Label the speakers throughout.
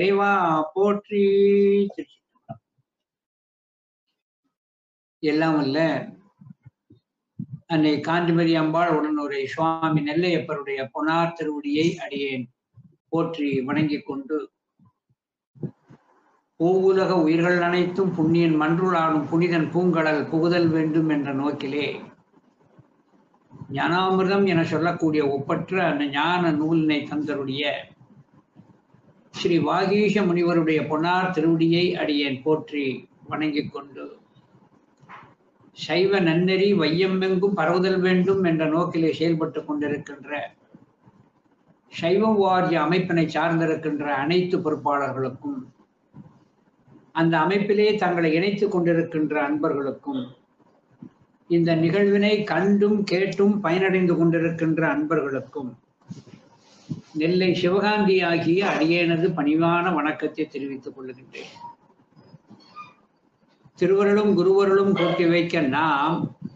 Speaker 1: இறைவா போற்றி திருச்சிற்றம்பலம். எல்லாம் அல்ல அன்னை காந்திமதி அம்பாள் உடனுரை சுவாமி நெல்லையப்பருடைய பொனார் திருவடியை அடியேன் போற்றி வணங்கிக் கொண்டு பூவுலக உயிர்கள் அனைத்தும் புண்ணியன் மன்றுளாடும் புனிதன் பூங்கடல் புகுதல் வேண்டும் என்ற நோக்கிலே ஞானாமிர்தம் என சொல்லக்கூடிய ஒப்பற்ற அந்த ஞான நூலினை தந்தருடைய ஸ்ரீ வாகீஷ முனிவருடைய பொன்னார் திருவடியை அடியேன் போற்றி வணங்கிக் கொண்டு சைவ நன்னெறி வையமெங்கும் பரவுதல் வேண்டும் என்ற நோக்கிலே செயல்பட்டு கொண்டிருக்கின்ற சைவ வாரிய அமைப்பினை சார்ந்திருக்கின்ற அனைத்து பொறுப்பாளர்களுக்கும் அந்த அமைப்பிலே தங்களை இணைத்துக் கொண்டிருக்கின்ற அன்பர்களுக்கும் இந்த நிகழ்வினை கண்டும் கேட்டும் பயனடைந்து கொண்டிருக்கின்ற அன்பர்களுக்கும் நெல்லை சிவகாந்தி ஆகிய அடியேனது பணிவான வணக்கத்தை தெரிவித்துக் கொள்கின்றேன் திருவருளும் குருவருளும் கூட்டி வைக்க நாம்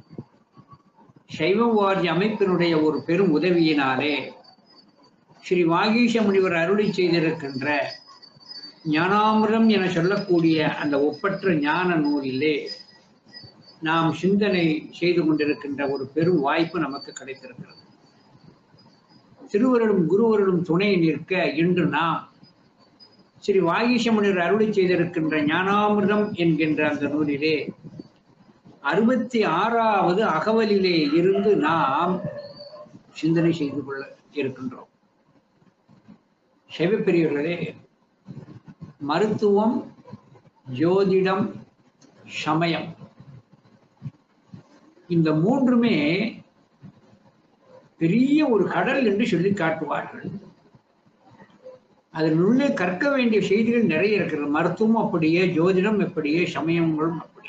Speaker 1: சைவ வாரிய அமைப்பினுடைய ஒரு பெரும் உதவியினாலே ஸ்ரீ வாகீஷ முனிவர் அருளி செய்திருக்கின்ற ஞானாமிரம் என சொல்லக்கூடிய அந்த ஒப்பற்ற ஞான நூலிலே நாம் சிந்தனை செய்து கொண்டிருக்கின்ற ஒரு பெரும் வாய்ப்பு நமக்கு கிடைத்திருக்கிறது திருவருளும் குருவருளும் துணை நிற்க இன்று நாம் ஸ்ரீ வாகீசமுனிவர் அருளி செய்திருக்கின்ற ஞானாமிர்தம் என்கின்ற அந்த நூலிலே அறுபத்தி ஆறாவது அகவலிலே இருந்து நாம் சிந்தனை செய்து கொள்ள இருக்கின்றோம் செவப்பெரியவர்களே மருத்துவம் ஜோதிடம் சமயம் இந்த மூன்றுமே பெரிய ஒரு கடல் என்று சொல்லி காட்டுவார்கள் அதனுள்ளே கற்க வேண்டிய செய்திகள் நிறைய இருக்கிறது மருத்துவம் அப்படியே ஜோதிடம் எப்படியே சமயங்களும் அப்படியே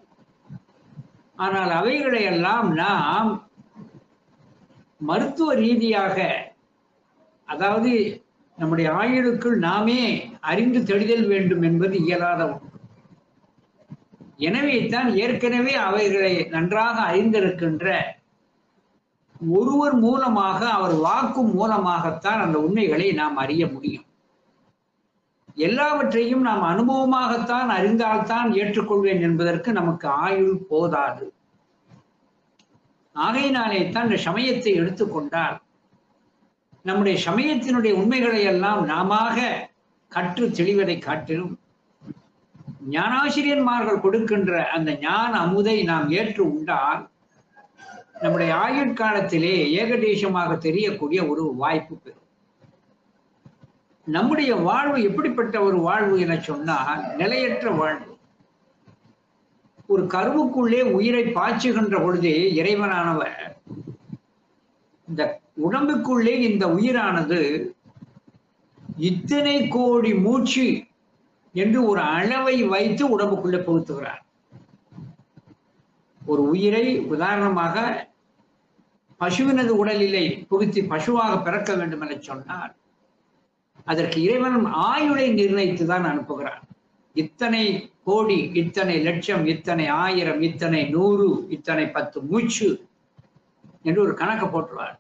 Speaker 1: ஆனால் அவைகளை எல்லாம் நாம் மருத்துவ ரீதியாக அதாவது நம்முடைய ஆயுளுக்குள் நாமே அறிந்து தெளிதல் வேண்டும் என்பது இயலாத ஒன்று எனவே தான் ஏற்கனவே அவைகளை நன்றாக அறிந்திருக்கின்ற ஒருவர் மூலமாக அவர் வாக்கு மூலமாகத்தான் அந்த உண்மைகளை நாம் அறிய முடியும் எல்லாவற்றையும் நாம் அனுபவமாகத்தான் அறிந்தால்தான் ஏற்றுக்கொள்வேன் என்பதற்கு நமக்கு ஆயுள் போதாது ஆகையினாலே தான் இந்த சமயத்தை எடுத்துக்கொண்டால் நம்முடைய சமயத்தினுடைய உண்மைகளை எல்லாம் நாம கற்று தெளிவதை காட்டிலும் ஞானாசிரியன்மார்கள் கொடுக்கின்ற அந்த ஞான அமுதை நாம் ஏற்று உண்டால் நம்முடைய ஆயுட்காலத்திலே ஏகதேசமாக தெரியக்கூடிய ஒரு வாய்ப்பு பெறும் நம்முடைய வாழ்வு எப்படிப்பட்ட ஒரு வாழ்வு என சொன்னால் நிலையற்ற வாழ்வு ஒரு கருவுக்குள்ளே உயிரை பாய்ச்சுகின்ற பொழுதே இறைவனானவர் இந்த உடம்புக்குள்ளே இந்த உயிரானது இத்தனை கோடி மூச்சு என்று ஒரு அளவை வைத்து உடம்புக்குள்ளே புகுத்துகிறார் ஒரு உயிரை உதாரணமாக பசுவினது உடலிலே புகுத்தி பசுவாக பிறக்க வேண்டும் என சொன்னால் அதற்கு இறைவன் ஆயுளை நிர்ணயித்து தான் அனுப்புகிறார் இத்தனை கோடி இத்தனை லட்சம் இத்தனை ஆயிரம் இத்தனை நூறு இத்தனை பத்து மூச்சு என்று ஒரு கணக்கு போட்டுருவார்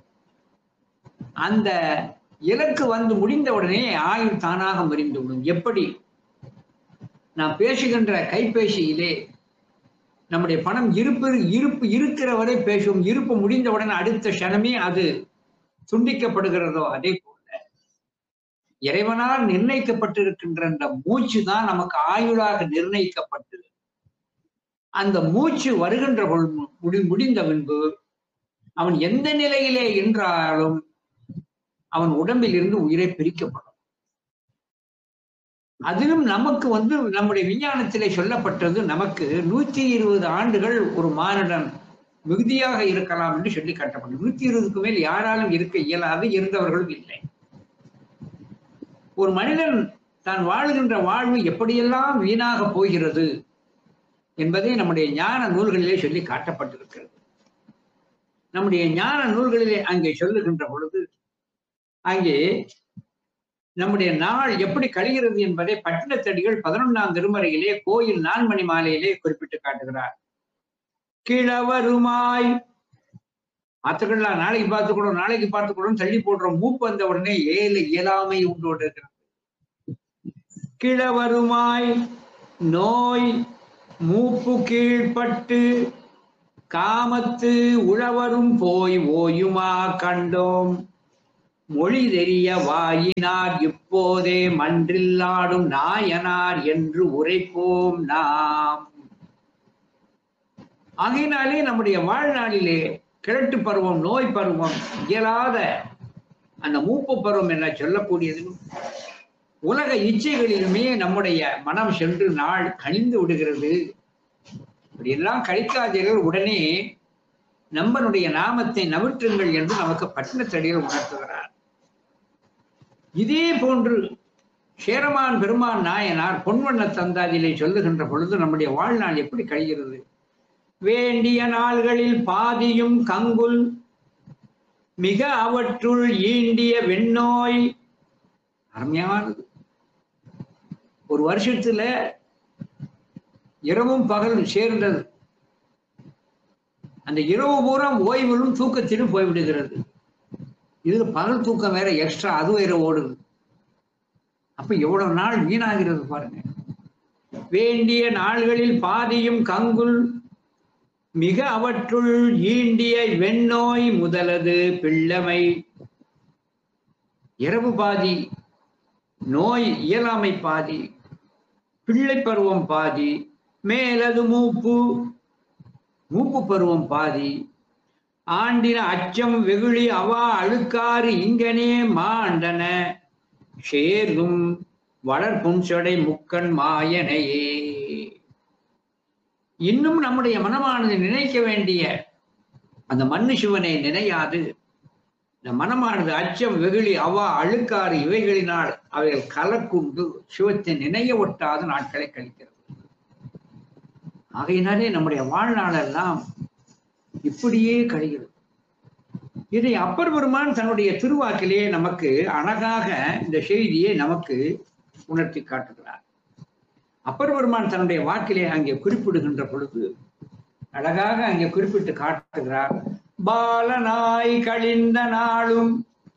Speaker 1: அந்த இலக்கு வந்து முடிந்த உடனே ஆயுள் தானாக மறிந்துவிடும் எப்படி நாம் பேசுகின்ற கைபேசியிலே நம்முடைய பணம் இருப்பு இருப்பு இருக்கிற வரை பேசுவோம் இருப்பு முடிந்தவுடன் அடுத்த க்ஷணமே அது துண்டிக்கப்படுகிறதோ அதே போல இறைவனால் நிர்ணயிக்கப்பட்டிருக்கின்ற அந்த மூச்சு தான் நமக்கு ஆயுளாக நிர்ணயிக்கப்பட்டு அந்த மூச்சு வருகின்ற முடி முடிந்த பின்பு அவன் எந்த நிலையிலே என்றாலும் அவன் உடம்பில் இருந்து உயிரை பிரிக்கப்படும் அதிலும் நமக்கு வந்து நம்முடைய விஞ்ஞானத்திலே சொல்லப்பட்டது நமக்கு நூத்தி இருபது ஆண்டுகள் ஒரு மானிடன் மிகுதியாக இருக்கலாம் என்று சொல்லி காட்டப்பட்டது நூத்தி இருபதுக்கு மேல் யாராலும் இருக்க இயலாது இருந்தவர்களும் இல்லை ஒரு மனிதன் தான் வாழுகின்ற வாழ்வு எப்படியெல்லாம் வீணாக போகிறது என்பதை நம்முடைய ஞான நூல்களிலே சொல்லி காட்டப்பட்டிருக்கிறது நம்முடைய ஞான நூல்களிலே அங்கே சொல்லுகின்ற பொழுது அங்கே நம்முடைய நாள் எப்படி கழிகிறது என்பதை பட்டினத்தடிகள் பதினொன்றாம் திருமறையிலே கோயில் நான்மணி மாலையிலே குறிப்பிட்டு காட்டுகிறார் கிழவருமாய் பார்த்துக்கலாம் நாளைக்கு பார்த்துக்கணும் நாளைக்கு பார்த்துக்கணும் தள்ளி போடுறோம் மூப்பு வந்த உடனே ஏழு இயலாமை உண்டு இருக்கிறது கிழவருமாய் நோய் மூப்பு கீழ்ப்பட்டு காமத்து உழவரும் போய் ஓயுமா கண்டோம் மொழி தெரிய வாயினார் இப்போதே மன்றில்லாடும் நாயனார் என்று உரைப்போம் நாம் ஆகையினாலே நம்முடைய வாழ்நாளிலே கிழட்டு பருவம் நோய் பருவம் இயலாத அந்த மூப்பு பருவம் என சொல்லக்கூடியது உலக இச்சைகளிலுமே நம்முடைய மனம் சென்று நாள் கழிந்து விடுகிறது இப்படியெல்லாம் கழிக்காதீர்கள் உடனே நம்பனுடைய நாமத்தை நவிற்றுங்கள் என்று நமக்கு பட்டினத்தடியில் உணர்த்துகிறார் இதே போன்று சேரமான் பெருமான் நாயனார் பொன்வண்ண தந்தாதியிலே சொல்லுகின்ற பொழுது நம்முடைய வாழ்நாள் எப்படி கழிகிறது வேண்டிய நாள்களில் பாதியும் கங்குல் மிக அவற்றுள் ஈண்டிய வெண்ணோய் அருமையானது ஒரு வருஷத்துல இரவும் பகலும் சேர்ந்தது அந்த இரவு பூரா ஓய்விலும் தூக்கத்திலும் போய்விடுகிறது இதுல பகல் தூக்கம் வேற எக்ஸ்ட்ரா அது வேற ஓடுது அப்ப எவ்வளவு நாள் வீணாகிறது பாருங்க வேண்டிய நாள்களில் பாதியும் கங்குல் மிக அவற்றுள் ஈண்டிய வெண்ணோய் முதலது பிள்ளமை இரவு பாதி நோய் இயலாமை பாதி பிள்ளை பருவம் பாதி மேலது மூப்பு மூப்பு பருவம் பாதி ஆண்டின அச்சம் வெகுளி அவா அழுக்காறு இங்கனே மாண்டன சேர்தும் வளர்புன்சடை முக்கண் மாயனையே இன்னும் நம்முடைய மனமானது நினைக்க வேண்டிய அந்த மண்ணு சிவனை நினையாது இந்த மனமானது அச்சம் வெகுளி அவா அழுக்காறு இவைகளினால் அவைகள் கலக்குண்டு சிவத்தை நினைய ஒட்டாத நாட்களை கழிக்கிறது ஆகையினாலே நம்முடைய வாழ்நாளெல்லாம் இப்படியே கழிகிறது இதை அப்பர் பெருமான் தன்னுடைய திருவாக்கிலே நமக்கு அழகாக இந்த செய்தியை நமக்கு உணர்த்தி காட்டுகிறார் அப்பர் பெருமான் தன்னுடைய வாக்கிலே அங்கே குறிப்பிடுகின்ற பொழுது அழகாக அங்கே குறிப்பிட்டு காட்டுகிறார் பாலனாய் கழிந்த நாளும்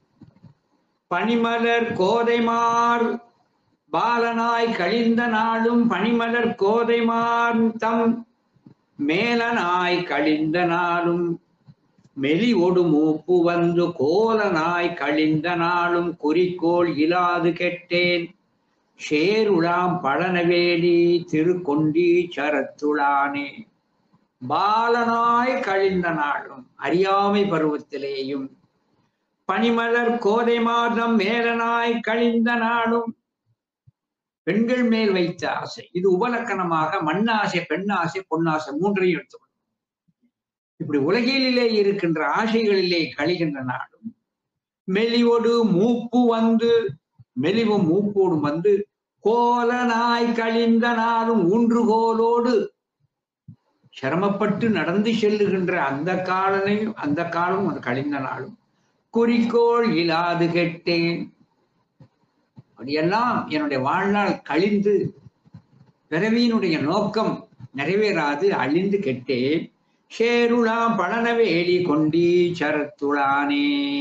Speaker 1: பனிமலர் கோதைமார் பாலனாய் கழிந்த நாளும் பனிமலர் கோதைமார் தம் மேலனாய் கழிந்த நாளும் மெலி ஒடு மூப்பு வந்து கோலனாய் கழிந்த நாளும் குறிக்கோள் இலாது கெட்டேன் சேருளாம் பழனவேலி திருக்கொண்டி சரத்துளானே பாலனாய் கழிந்த நாளும் அறியாமை பருவத்திலேயும் பனிமலர் கோதை மாதம் மேலனாய் கழிந்த நாளும் பெண்கள் மேல் வைத்த ஆசை இது உபலக்கணமாக மண்ணாசை பெண்ணாசை பொன்னாசை மூன்றையும் எடுத்துக்கணும் இப்படி உலகிலே இருக்கின்ற ஆசைகளிலே கழிகின்ற நாளும் மெலிவொடு மூப்பு வந்து மெலிவும் மூப்போடும் வந்து கோலனாய் கழிந்த நாளும் ஊன்றுகோலோடு சிரமப்பட்டு நடந்து செல்லுகின்ற அந்த காலனையும் அந்த காலம் அது கழிந்த நாளும் குறிக்கோள் இல்லாது கெட்டேன் அப்படியெல்லாம் என்னுடைய வாழ்நாள் கழிந்து பிறவியினுடைய நோக்கம் நிறைவேறாது அழிந்து கெட்டேன் சேருளாம் பழனவேலி கொண்டி சரத்துளானே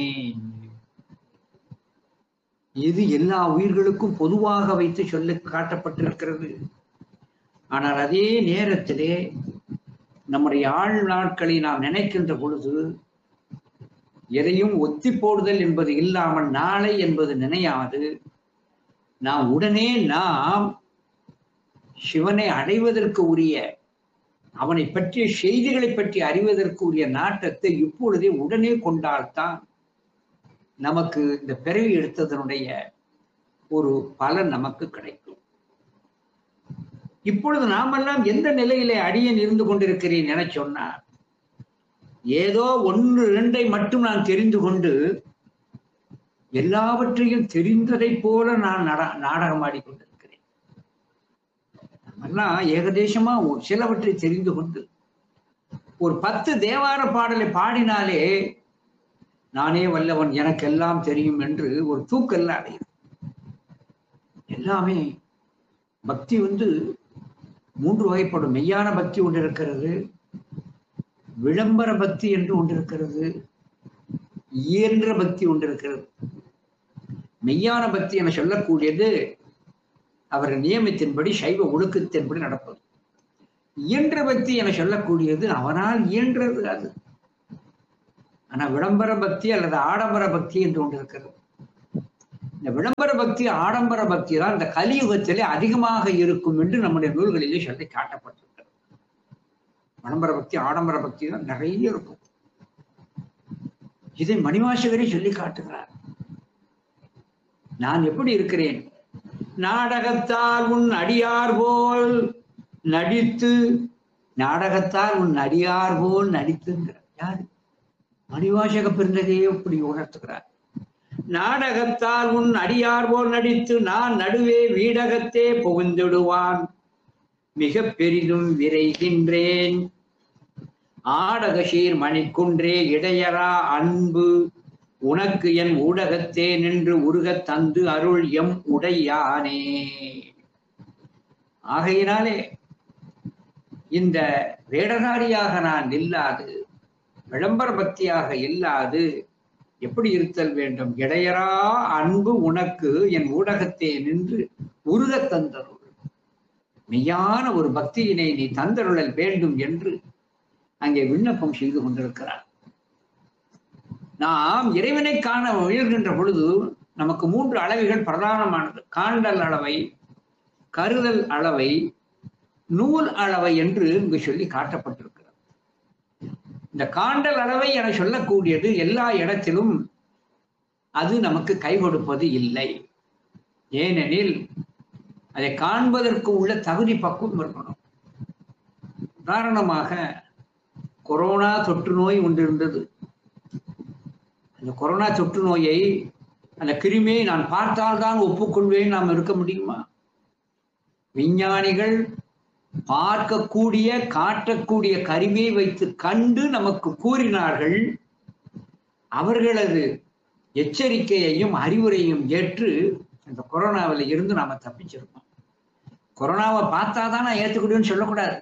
Speaker 1: இது எல்லா உயிர்களுக்கும் பொதுவாக வைத்து சொல்ல காட்டப்பட்டிருக்கிறது ஆனால் அதே நேரத்திலே நம்முடைய ஆள் நாட்களை நாம் நினைக்கின்ற பொழுது எதையும் ஒத்தி போடுதல் என்பது இல்லாமல் நாளை என்பது நினையாது நாம் உடனே நாம் சிவனை அடைவதற்கு உரிய அவனை பற்றிய செய்திகளை பற்றி அறிவதற்கு உரிய நாட்டத்தை இப்பொழுதே உடனே கொண்டால்தான் நமக்கு இந்த பிறவி எடுத்ததனுடைய ஒரு பலன் நமக்கு கிடைக்கும் இப்பொழுது நாமெல்லாம் எந்த நிலையிலே அடியன் இருந்து கொண்டிருக்கிறேன் என சொன்னார் ஏதோ ஒன்று இரண்டை மட்டும் நான் தெரிந்து கொண்டு எல்லாவற்றையும் தெரிந்ததை போல நான் நாடகம் ஆடிக்கொண்டிருக்கிறேன் நம்மெல்லாம் ஏகதேசமா சிலவற்றை தெரிந்து கொண்டு ஒரு பத்து தேவார பாடலை பாடினாலே நானே வல்லவன் எனக்கு எல்லாம் தெரியும் என்று ஒரு தூக்கல்ல அடையும் எல்லாமே பக்தி வந்து மூன்று வகைப்படும் மெய்யான பக்தி ஒன்று இருக்கிறது விளம்பர பக்தி என்று ஒன்று இருக்கிறது இயன்ற பக்தி ஒன்று இருக்கிறது மெய்யான பக்தி என சொல்லக்கூடியது அவர்கள் நியமத்தின்படி சைவ ஒழுக்கத்தின்படி நடப்பது இயன்ற பக்தி என சொல்லக்கூடியது அவனால் இயன்றது அது ஆனா விளம்பர பக்தி அல்லது ஆடம்பர பக்தி என்று ஒன்று இருக்கிறது இந்த விளம்பர பக்தி ஆடம்பர பக்தி தான் இந்த கலியுகத்திலே அதிகமாக இருக்கும் என்று நம்முடைய நூல்களிலே சொல்லி காட்டப்பட்டிருக்கிறது விளம்பர பக்தி ஆடம்பர பக்தி தான் நிறைய இருக்கும் இதை மணிவாசகரே சொல்லி காட்டுகிறார் நான் எப்படி இருக்கிறேன் நாடகத்தால் உன் அடியார் போல் நடித்து நாடகத்தால் உன் அடியார் போல் நடித்துங்கிறார் யாரு மணிவாசக பெருந்தகையே இப்படி உணர்த்துகிறார் நாடகத்தால் உன் அடியார் போல் நடித்து நான் நடுவே வீடகத்தே புகுந்திடுவான் மிக பெரிதும் விரைகின்றேன் ஆடகசீர் மணிக்குன்றே இடையரா அன்பு உனக்கு என் ஊடகத்தே நின்று உருகத் தந்து அருள் எம் உடையானே ஆகையினாலே இந்த வேடதாரியாக நான் இல்லாது விளம்பர பக்தியாக இல்லாது எப்படி இருத்தல் வேண்டும் இடையரா அன்பு உனக்கு என் ஊடகத்தே நின்று உருகத் தந்தருள் மெய்யான ஒரு பக்தியினை நீ தந்தருளல் வேண்டும் என்று அங்கே விண்ணப்பம் செய்து கொண்டிருக்கிறார் நாம் இறைவனை காண முயல்கின்ற பொழுது நமக்கு மூன்று அளவைகள் பிரதானமானது காண்டல் அளவை கருதல் அளவை நூல் அளவை என்று இங்கு சொல்லி காட்டப்பட்டிருக்கிறது இந்த காண்டல் அளவை என சொல்லக்கூடியது எல்லா இடத்திலும் அது நமக்கு கை கொடுப்பது இல்லை ஏனெனில் அதை காண்பதற்கு உள்ள தகுதி பக்குவம் இருக்கணும் உதாரணமாக கொரோனா தொற்று நோய் ஒன்று இருந்தது அந்த கொரோனா தொற்று நோயை அந்த கிருமியை நான் பார்த்தால்தான் ஒப்புக்கொள்வேன் நாம் இருக்க முடியுமா விஞ்ஞானிகள் பார்க்கக்கூடிய காட்டக்கூடிய கருவியை வைத்து கண்டு நமக்கு கூறினார்கள் அவர்களது எச்சரிக்கையையும் அறிவுரையும் ஏற்று இந்த கொரோனாவில் இருந்து நாம தப்பிச்சிருக்கோம் கொரோனாவை பார்த்தாதான் நான் ஏற்றுக்கூடியன்னு சொல்லக்கூடாது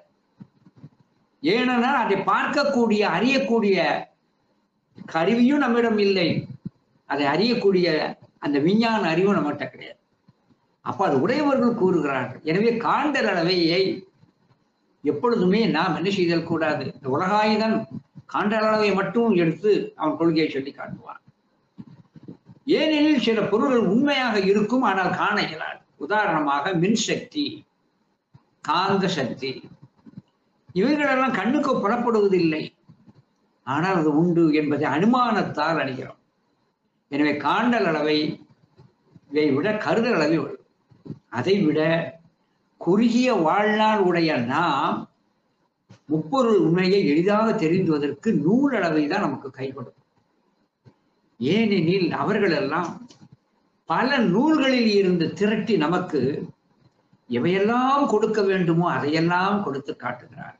Speaker 1: ஏனென்னா அதை பார்க்கக்கூடிய அறியக்கூடிய கருவியும் நம்மிடம் இல்லை அதை அறியக்கூடிய அந்த விஞ்ஞான அறிவும் நம்மகிட்ட கிடையாது அப்ப அது உடையவர்கள் கூறுகிறார்கள் எனவே காண்டல் அளவையை எப்பொழுதுமே நாம் என்ன செய்தல் கூடாது இந்த உலகாயுதன் காண்டல் அளவை மட்டும் எடுத்து அவன் கொள்கையை சொல்லி காட்டுவான் ஏனெனில் சில பொருள்கள் உண்மையாக இருக்கும் ஆனால் காண இயலாது உதாரணமாக மின்சக்தி காந்த சக்தி இவைகளெல்லாம் கண்ணுக்கு புலப்படுவதில்லை ஆனால் அது உண்டு என்பதை அனுமானத்தால் அணிகிறோம் எனவே காண்டல் அளவை இதை விட கருதல் அளவை உள்ளது அதை விட குறுகிய வாழ்நாள் உடைய நாம் முப்பொருள் உண்மையை எளிதாக தெரிந்துவதற்கு நூல் அளவை தான் நமக்கு கை கொடுக்கும் ஏனெனில் அவர்களெல்லாம் பல நூல்களில் இருந்து திரட்டி நமக்கு எவையெல்லாம் கொடுக்க வேண்டுமோ அதையெல்லாம் கொடுத்து காட்டுகிறார்கள்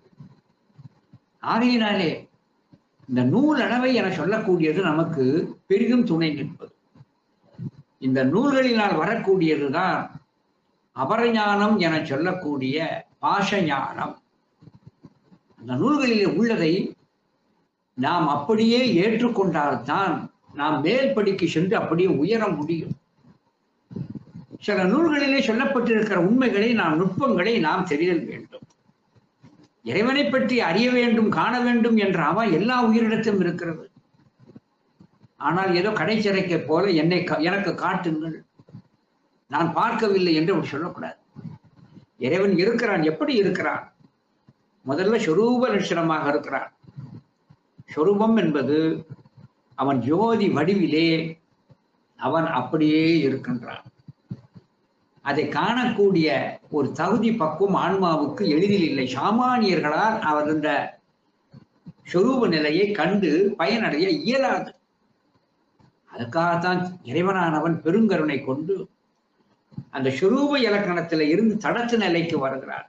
Speaker 1: ஆகையினாலே இந்த நூல் அளவை என சொல்லக்கூடியது நமக்கு பெரிதும் துணை நிற்பது இந்த நூல்களினால் வரக்கூடியதுதான் அபரஞானம் என சொல்லக்கூடிய பாஷ ஞானம் அந்த நூல்களிலே உள்ளதை நாம் அப்படியே ஏற்றுக்கொண்டால்தான் நாம் மேல் படிக்கு சென்று அப்படியே உயர முடியும் சில நூல்களிலே சொல்லப்பட்டிருக்கிற உண்மைகளை நாம் நுட்பங்களை நாம் தெரிதல் வேண்டும் இறைவனை பற்றி அறிய வேண்டும் காண வேண்டும் என்ற அவன் எல்லா உயிரிடத்தும் இருக்கிறது ஆனால் ஏதோ கடைச்சிறைக்க போல என்னை எனக்கு காட்டுங்கள் நான் பார்க்கவில்லை என்று அவர் சொல்லக்கூடாது இறைவன் இருக்கிறான் எப்படி இருக்கிறான் முதல்ல சொரூப லட்சணமாக இருக்கிறான் சொரூபம் என்பது அவன் ஜோதி வடிவிலே அவன் அப்படியே இருக்கின்றான் அதை காணக்கூடிய ஒரு தகுதி பக்குவம் ஆன்மாவுக்கு எளிதில் இல்லை சாமானியர்களால் அவர் இந்த சொரூப நிலையை கண்டு பயனடைய இயலாது அதுக்காகத்தான் இறைவனானவன் பெருங்கருணை கொண்டு அந்த சுரூப இலக்கணத்தில இருந்து தடத்து நிலைக்கு வருகிறார்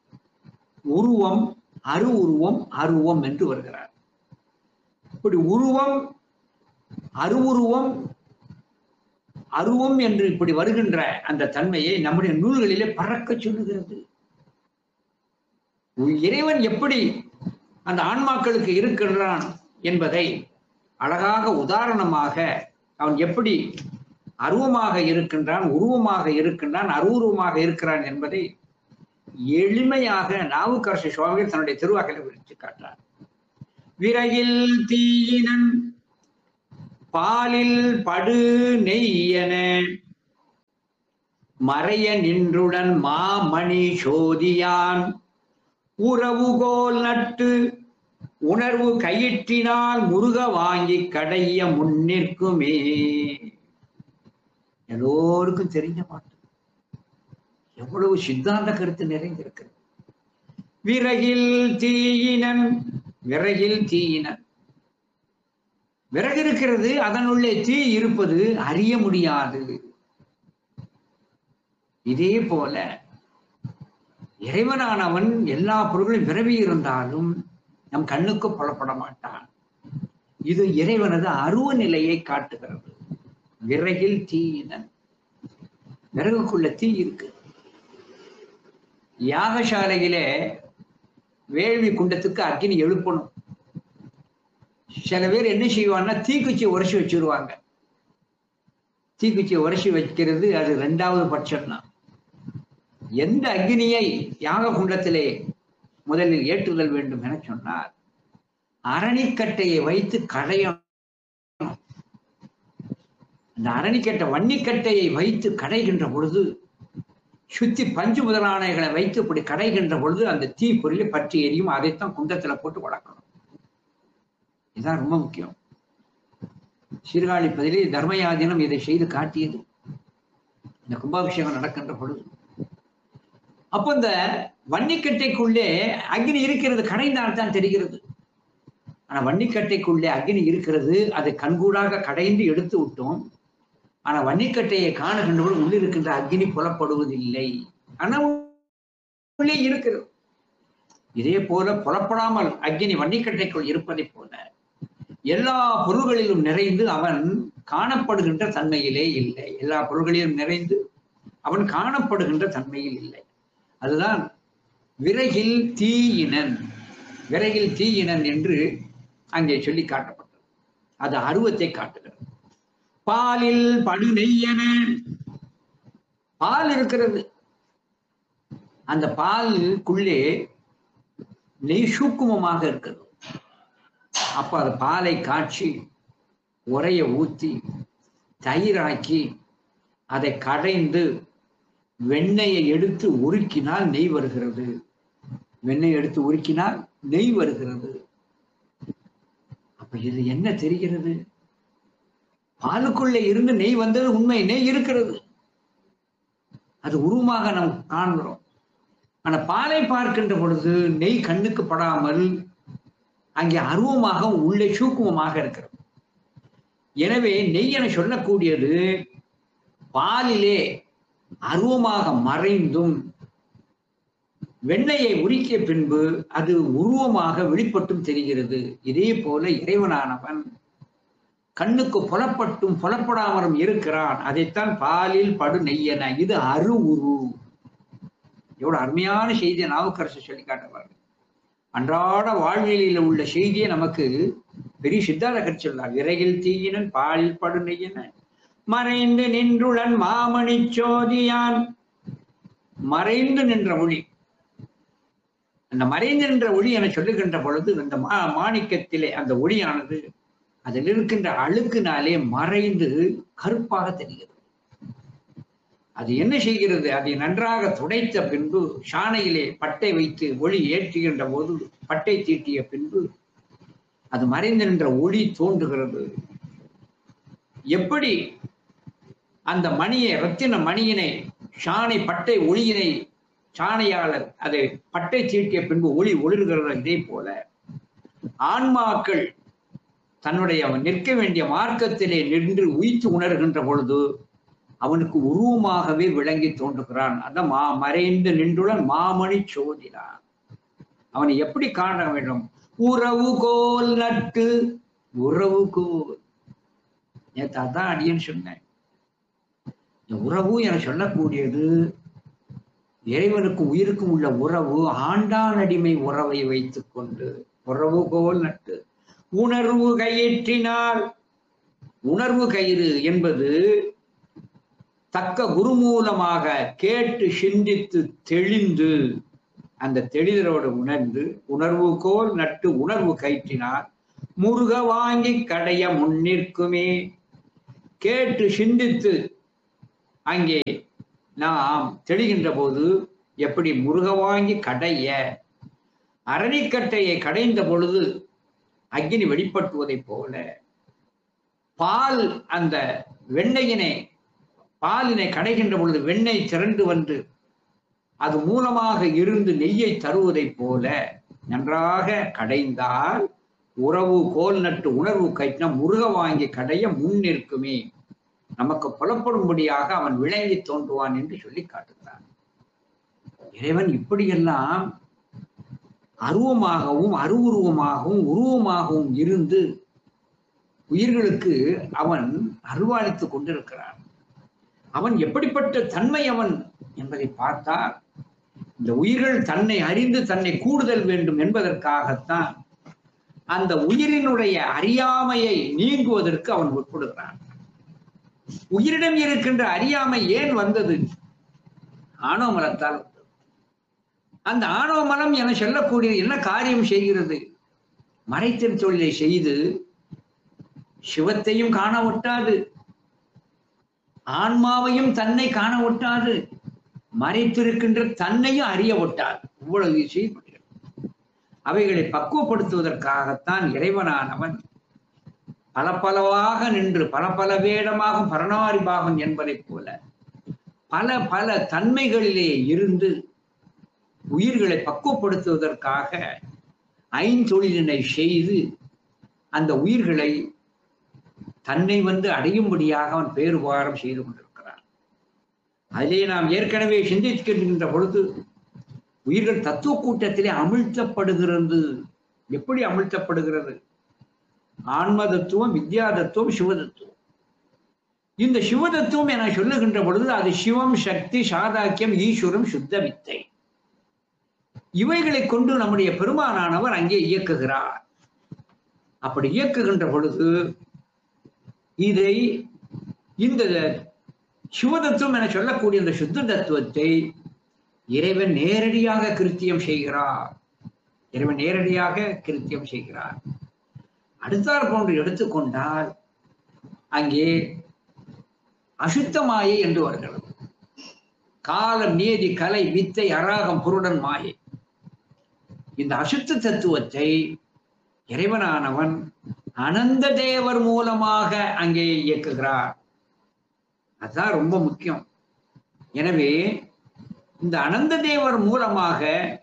Speaker 1: உருவம் அரு உருவம் அருவம் என்று வருகிறார் இப்படி உருவம் அருவுருவம் அருவம் என்று இப்படி வருகின்ற அந்த தன்மையை நம்முடைய நூல்களிலே பறக்க சொல்லுகிறது இறைவன் எப்படி அந்த ஆன்மாக்களுக்கு இருக்கின்றான் என்பதை அழகாக உதாரணமாக அவன் எப்படி அருவமாக இருக்கின்றான் உருவமாக இருக்கின்றான் அருவுருவமாக இருக்கிறான் என்பதை எளிமையாக நாவுக்கரசு சுவாமிகள் தன்னுடைய திருவாக்கலை விரிச்சு காட்டார் விரையில் தீயினன் பாலில் படு நெய்யன மறைய நின்றுடன் மாமணி சோதியான் உறவுகோல் நட்டு உணர்வு கையிற்றினால் முருக வாங்கி கடைய முன்னிற்குமே எல்லோருக்கும் தெரிஞ்ச பாட்டு எவ்வளவு சித்தாந்த கருத்து நிறைந்திருக்கிறது விறகில் தீயினன் விறகில் தீயினன் விறகு இருக்கிறது அதனுள்ளே தீ இருப்பது அறிய முடியாது இதே போல இறைவனானவன் எல்லா பொருளும் விரவி இருந்தாலும் நம் கண்ணுக்கு புலப்பட மாட்டான் இது இறைவனது அருவ நிலையை காட்டுகிறது விறகில் தீயினன் விறகுக்குள்ள தீ இருக்கு யாகசாலையிலே வேள்வி குண்டத்துக்கு அக்கினி எழுப்பணும் சில பேர் என்ன செய்வாங்கன்னா தீக்குச்சி உரைச்சி வச்சிருவாங்க தீக்குச்சி உரைச்சி வைக்கிறது அது ரெண்டாவது பட்சம் தான் எந்த அக்னியை யாக குண்டத்திலே முதலில் ஏற்றுதல் வேண்டும் என சொன்னார் அரணிக்கட்டையை வைத்து கடையணும் அந்த அரணிக்கட்டை வன்னிக்கட்டையை வைத்து கடைகின்ற பொழுது சுத்தி பஞ்சு முதலானைகளை வைத்து இப்படி கடைகின்ற பொழுது அந்த தீ பொருளை பற்றி எரியும் அதைத்தான் குண்டத்துல போட்டு வளர்க்கணும் இதுதான் ரொம்ப முக்கியம் சீர்காழி பதிலே தர்மயாதீனம் இதை செய்து காட்டியது இந்த கும்பாபிஷேகம் நடக்கின்ற பொழுது அப்போ இந்த வன்னிக்கட்டைக்குள்ளே அக்னி இருக்கிறது கடைந்தால் தான் தெரிகிறது ஆனா வன்னிக்கட்டைக்குள்ளே அக்னி இருக்கிறது அதை கண்கூடாக கடைந்து எடுத்து விட்டோம் ஆனா வன்னிக்கட்டையை காணுகின்றவர்கள் உள்ளே இருக்கின்ற அக்னி புலப்படுவதில்லை ஆனா உள்ளே இருக்கிறது இதே போல புலப்படாமல் அக்னி வன்னிக்கட்டைக்குள் இருப்பதை போல எல்லா பொருள்களிலும் நிறைந்து அவன் காணப்படுகின்ற தன்மையிலே இல்லை எல்லா பொருள்களிலும் நிறைந்து அவன் காணப்படுகின்ற தன்மையில் இல்லை அதுதான் விறகில் தீயினன் விறகில் தீயினன் என்று அங்கே சொல்லி காட்டப்பட்டது அது அருவத்தை காட்டுகிறது பாலில் படு நெய்யன பால் இருக்கிறது அந்த பாலுக்குள்ளே நெய் சூக்குமமாக இருக்கிறது அப்ப அது பாலை காய்ச்சி உரைய ஊத்தி தயிராக்கி அதை கடைந்து வெண்ணெயை எடுத்து உருக்கினால் நெய் வருகிறது வெண்ணெய் எடுத்து உருக்கினால் நெய் வருகிறது அப்ப இது என்ன தெரிகிறது பாலுக்குள்ளே இருந்து நெய் வந்தது உண்மை நெய் இருக்கிறது அது உருவமாக நாம் காண்கிறோம் ஆனா பாலை பார்க்கின்ற பொழுது நெய் கண்ணுக்கு படாமல் அங்கே அருவமாக உள்ளே சூக்குமமாக இருக்கிறது எனவே நெய் என சொல்லக்கூடியது பாலிலே அருவமாக மறைந்தும் வெண்ணையை உரிக்கிய பின்பு அது உருவமாக வெளிப்பட்டும் தெரிகிறது இதே போல இறைவனானவன் கண்ணுக்கு புலப்பட்டும் புலப்படாமலும் இருக்கிறான் அதைத்தான் பாலில் படு நெய்யன இது அரு உரு எவ்வளவு அருமையான செய்தியை நாவுக்கரசு சொல்லி காட்டுவார்கள் அன்றாட வாழ்வியலில் உள்ள செய்தியை நமக்கு பெரிய சித்தார கற்சொல்லார் விரையில் தீயினன் பாலில் படு நெய்யன மறைந்து நின்றுடன் மாமணி சோதியான் மறைந்து நின்ற ஒளி அந்த மறைந்து நின்ற ஒளி என சொல்லுகின்ற பொழுது அந்த மா மாணிக்கத்திலே அந்த ஒளியானது அதில் இருக்கின்ற அழுக்கினாலே மறைந்து கருப்பாக தெரிகிறது அது என்ன செய்கிறது அதை நன்றாக துடைத்த பின்பு சாணையிலே பட்டை வைத்து ஒளி ஏற்றுகின்ற போது பட்டை தீட்டிய பின்பு அது மறைந்து நின்ற ஒளி தோன்றுகிறது எப்படி அந்த மணியை ரத்தின மணியினை சாணை பட்டை ஒளியினை சாணையாளர் அதை பட்டை தீட்டிய பின்பு ஒளி ஒளிர்கிறது இதே போல ஆன்மாக்கள் தன்னுடைய அவன் நிற்க வேண்டிய மார்க்கத்திலே நின்று உயித்து உணர்கின்ற பொழுது அவனுக்கு உருவமாகவே விளங்கி தோன்றுகிறான் அதான் மா மறைந்து நின்றுடன் மாமணி சோதினான் அவனை எப்படி காண வேண்டும் உறவுகோல் நட்டு உறவுகோல் நேற்று அதான் அடியன்னு சொன்னேன் இந்த உறவு என சொல்லக்கூடியது இறைவனுக்கும் உயிருக்கும் உள்ள உறவு ஆண்டான் அடிமை உறவை வைத்துக் கொண்டு உறவுகோல் நட்டு உணர்வு கயிற்றினால் உணர்வு கயிறு என்பது தக்க குரு மூலமாக கேட்டு சிந்தித்து தெளிந்து அந்த தெளிதலோடு உணர்ந்து உணர்வு கோல் நட்டு உணர்வு கயிற்றினார் முருக வாங்கி கடைய முன்னிற்குமே கேட்டு சிந்தித்து அங்கே நாம் தெளிகின்ற போது எப்படி முருக வாங்கி கடைய அரணிக்கட்டையை கடைந்த பொழுது அக்னி வெளிப்பட்டுவதைப் போல பால் அந்த வெண்ணெயினை பாலினை கடைகின்ற பொழுது வெண்ணெய் திரண்டு வந்து அது மூலமாக இருந்து நெய்யை தருவதைப் போல நன்றாக கடைந்தால் உறவு கோல் நட்டு உணர்வு கைட்டின முருக வாங்கி கடைய முன் நிற்குமே நமக்கு புலப்படும்படியாக அவன் விளங்கி தோன்றுவான் என்று சொல்லி காட்டுகிறான் இறைவன் இப்படியெல்லாம் அருவமாகவும் அருவுருவமாகவும் உருவமாகவும் இருந்து உயிர்களுக்கு அவன் அருவாளித்துக் கொண்டிருக்கிறான் அவன் எப்படிப்பட்ட தன்மை அவன் என்பதை பார்த்தால் இந்த உயிர்கள் தன்னை அறிந்து தன்னை கூடுதல் வேண்டும் என்பதற்காகத்தான் அந்த உயிரினுடைய அறியாமையை நீங்குவதற்கு அவன் உட்படுகிறான் உயிரிடம் இருக்கின்ற அறியாமை ஏன் வந்தது ஆணவ மலத்தால் வந்தது அந்த ஆணவ மலம் என சொல்லக்கூடிய என்ன காரியம் செய்கிறது மறைத்திரு தொழிலை செய்து சிவத்தையும் காண ஒட்டாது ஆன்மாவையும் தன்னை காண ஒட்டாது மறைத்திருக்கின்ற தன்னையும் அறிய ஒட்டாது இவ்வளவு செய்யப்படுகிறது அவைகளை பக்குவப்படுத்துவதற்காகத்தான் இறைவனானவன் பல பலவாக நின்று பல பல வேடமாக பரணாரிபாகன் என்பதைப் போல பல பல தன்மைகளிலே இருந்து உயிர்களை பக்குவப்படுத்துவதற்காக ஐந்தொழிலினை செய்து அந்த உயிர்களை தன்னை வந்து அடையும்படியாக அவன் பேருபாரம் செய்து கொண்டிருக்கிறான் அதிலே நாம் ஏற்கனவே சிந்திக்கின்ற பொழுது உயிர்கள் தத்துவ கூட்டத்திலே அமிழ்த்தப்படுகிறது எப்படி அமிழ்த்தப்படுகிறது ஆன்ம தத்துவம் வித்யா தத்துவம் சிவதத்துவம் இந்த சிவதத்துவம் என சொல்லுகின்ற பொழுது அது சிவம் சக்தி சாதாக்கியம் ஈஸ்வரம் சுத்த வித்தை இவைகளை கொண்டு நம்முடைய பெருமானானவர் அங்கே இயக்குகிறார் அப்படி இயக்குகின்ற பொழுது இதை இந்த சிவதத்துவம் என சொல்லக்கூடிய இந்த சுத்த தத்துவத்தை இறைவன் நேரடியாக கிருத்தியம் செய்கிறார் இறைவன் நேரடியாக கிருத்தியம் செய்கிறார் அடுத்தார் போன்று எடுத்துக்கொண்டால் அங்கே அசுத்தமாயை என்று வருகிறது காலம் நீதி கலை வித்தை அராகம் புருடன் மாயை இந்த அசுத்த தத்துவத்தை இறைவனானவன் அனந்த தேவர் மூலமாக அங்கே இயக்குகிறார் அதுதான் ரொம்ப முக்கியம் எனவே இந்த அனந்த தேவர் மூலமாக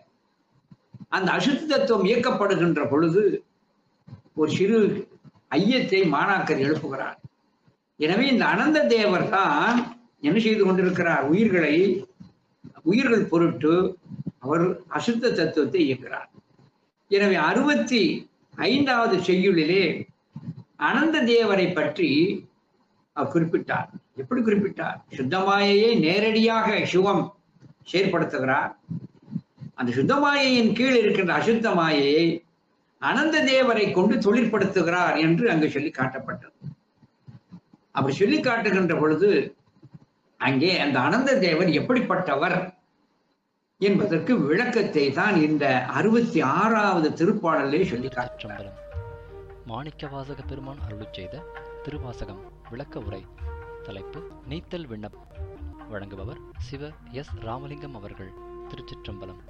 Speaker 1: அந்த அசுத்த தத்துவம் இயக்கப்படுகின்ற பொழுது ஒரு சிறு ஐயத்தை மாணாக்கர் எழுப்புகிறார் எனவே இந்த அனந்த தேவர் தான் என்ன செய்து கொண்டிருக்கிறார் உயிர்களை உயிர்கள் பொருட்டு அவர் அசுத்த தத்துவத்தை இயக்குகிறார் எனவே அறுபத்தி ஐந்தாவது செய்யுளிலே அனந்த தேவரை பற்றி அவர் குறிப்பிட்டார் எப்படி குறிப்பிட்டார் சுத்தமாயையை நேரடியாக சிவம் செயற்படுத்துகிறார் அந்த சுத்தமாயையின் கீழ் இருக்கின்ற அசுத்த மாயையை அனந்த தேவரை கொண்டு தொழிற்படுத்துகிறார் என்று அங்கு சொல்லி காட்டப்பட்டது அப்படி சொல்லி காட்டுகின்ற பொழுது அங்கே அந்த அனந்த தேவர் எப்படிப்பட்டவர் என்பதற்கு விளக்கத்தை தான் இந்த அறுபத்தி ஆறாவது திருப்பாடலே சொல்லி காட்டுகிறார்
Speaker 2: சிற்றம்பலம் மாணிக்கவாசக பெருமான் அருளுச் செய்த திருவாசகம் விளக்க உரை தலைப்பு நீத்தல் விண்ணப் வழங்குபவர் சிவ எஸ் ராமலிங்கம் அவர்கள் திருச்சிற்றம்பலம்